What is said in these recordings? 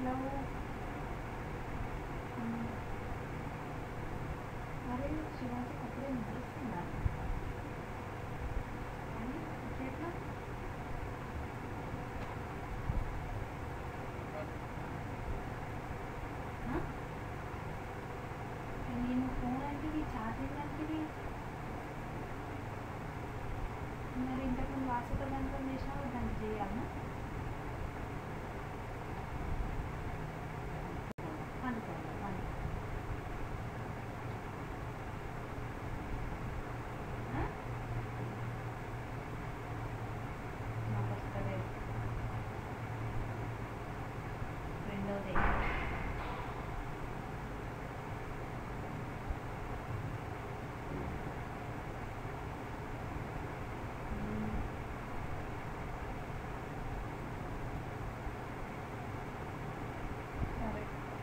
Hello అరే శివాజీ అప్పుడే నిద్రస్తుందా అని ఎట్లా ఆ? నేను ఫోన్ అంటే ఛార్జింగ్ అంటే మరి ఇంతకుముందు వాట్సాప్ దాంట్లో చేసినా కూడా దానికి చేయాలనా అనుకోండి పని నాకు వస్తలేదు రెండోది సరే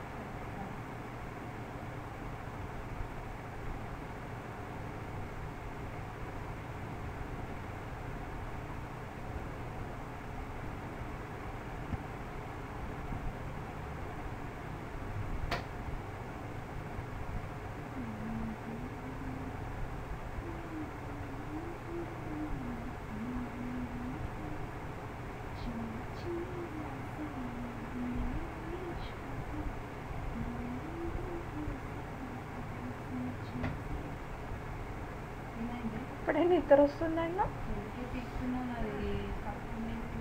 ఏమైంది ఇప్పుడే నిద్ర వస్తుందన్న ఊరికే తీసుకున్నాను అది కప్పు నీకు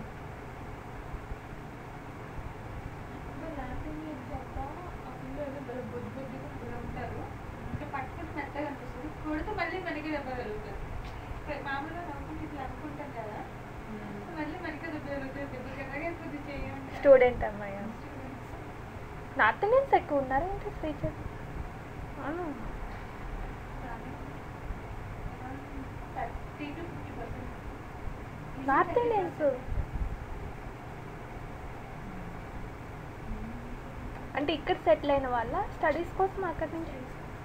ఇంకా పట్టుకుంటే మెత్తగా అనిపిస్తుంది కొడితే మళ్ళీ మనకి దెబ్బ తగులుతుంది మామూలుగా నవ్వుకుంటే ఇట్లా అనుకుంటాం కదా సో మళ్ళీ మనకి దెబ్బ తగులుతుంది దెబ్బ కదగా కొద్ది చేయండి స్టూడెంట్ అమ్మాయి నార్త్ ఇండియన్స్ ఎక్కువ ఉన్నారు ఏంటి శ్రీచర్ అవును thirty to fifty percent North Indians అంటే ఇక్కడ సెటిల్ అయిన వాళ్ళ స్టడీస్ కోసం అక్కడి నుంచి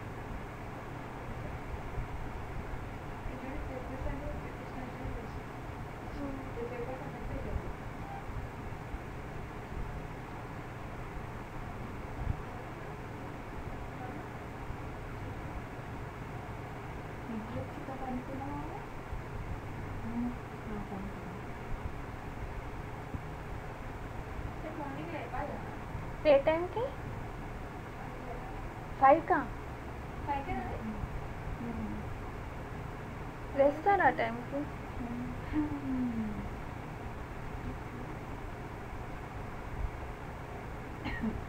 నిద్ర వచ్చి కదా అనుకున్నావా నాకు అనుకున్నా మార్నింగ్ అయిపోయా ఏ టైంకి ఫైవ్కా పైకి వేస్తారా టైంకి Hmm.